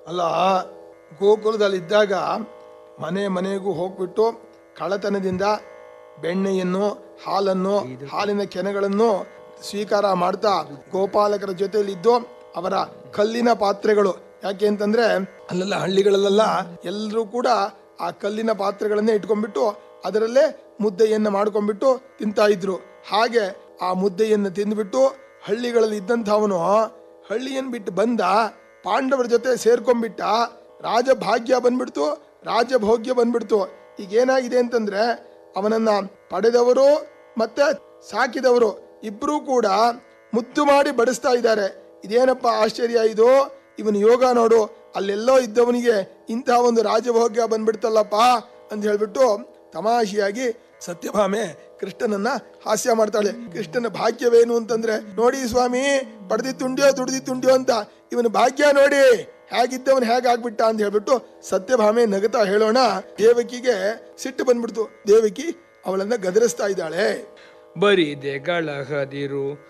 ಅಲ್ಲ ಗೋಕುಲದಲ್ಲಿದ್ದಾಗ ಮನೆ ಮನೆಗೂ ಹೋಗ್ಬಿಟ್ಟು ಕಳತನದಿಂದ ಬೆಣ್ಣೆಯನ್ನು ಹಾಲನ್ನು ಹಾಲಿನ ಕೆನೆಗಳನ್ನು ಸ್ವೀಕಾರ ಮಾಡ್ತಾ ಗೋಪಾಲಕರ ಜೊತೆಯಲ್ಲಿದ್ದು ಅವರ ಕಲ್ಲಿನ ಪಾತ್ರೆಗಳು ಯಾಕೆ ಅಂತಂದ್ರೆ ಅಲ್ಲೆಲ್ಲ ಹಳ್ಳಿಗಳಲ್ಲೆಲ್ಲ ಎಲ್ಲರೂ ಕೂಡ ಆ ಕಲ್ಲಿನ ಪಾತ್ರೆಗಳನ್ನೇ ಇಟ್ಕೊಂಡ್ಬಿಟ್ಟು ಅದರಲ್ಲೇ ಮುದ್ದೆಯನ್ನು ಮಾಡ್ಕೊಂಡ್ಬಿಟ್ಟು ತಿಂತಾ ಇದ್ರು ಹಾಗೆ ಆ ಮುದ್ದೆಯನ್ನು ತಿಂದ್ಬಿಟ್ಟು ಹಳ್ಳಿಗಳಲ್ಲಿ ಇದ್ದಂಥವನು ಹಳ್ಳಿಯನ್ನು ಬಿಟ್ಟು ಬಂದ ಪಾಂಡವರ ಜೊತೆ ಸೇರ್ಕೊಂಡ್ಬಿಟ್ಟ ರಾಜಭಾಗ್ಯ ಬಂದ್ಬಿಡ್ತು ರಾಜಭೋಗ್ಯ ಬಂದ್ಬಿಡ್ತು ಈಗ ಏನಾಗಿದೆ ಅಂತಂದ್ರೆ ಅವನನ್ನ ಪಡೆದವರು ಮತ್ತೆ ಸಾಕಿದವರು ಇಬ್ರು ಕೂಡ ಮುದ್ದು ಮಾಡಿ ಬಡಿಸ್ತಾ ಇದ್ದಾರೆ ಇದೇನಪ್ಪ ಆಶ್ಚರ್ಯ ಇದು ಇವನು ಯೋಗ ನೋಡು ಅಲ್ಲೆಲ್ಲೋ ಇದ್ದವನಿಗೆ ಇಂತಹ ಒಂದು ರಾಜಭೋಗ್ಯ ಬಂದ್ಬಿಡ್ತಲ್ಲಪ್ಪ ಅಂತ ಹೇಳ್ಬಿಟ್ಟು ತಮಾಷೆಯಾಗಿ ಸತ್ಯಭಾಮೆ ಕೃಷ್ಣನನ್ನ ಹಾಸ್ಯ ಮಾಡ್ತಾಳೆ ಕೃಷ್ಣನ ಭಾಗ್ಯವೇನು ಅಂತಂದ್ರೆ ನೋಡಿ ಸ್ವಾಮಿ ಪಡೆದಿತ್ತುಂಡ್ಯೋ ದುಡ್ದಿತ್ತುಂಡ್ಯೋ ಅಂತ ಇವನ ಭಾಗ್ಯ ನೋಡಿ ಹೇಗಿದ್ದವನ್ ಹೇಗಾಗ್ಬಿಟ್ಟ ಅಂತ ಹೇಳ್ಬಿಟ್ಟು ಸತ್ಯಭಾಮೆ ನಗತಾ ಹೇಳೋಣ ದೇವಕಿಗೆ ಸಿಟ್ಟು ಬಂದ್ಬಿಡ್ತು ದೇವಕಿ ಅವಳನ್ನ ಗದರಿಸ್ತಾ ಇದ್ದಾಳೆ ಬರಿದೆ ಗಳಹದಿರು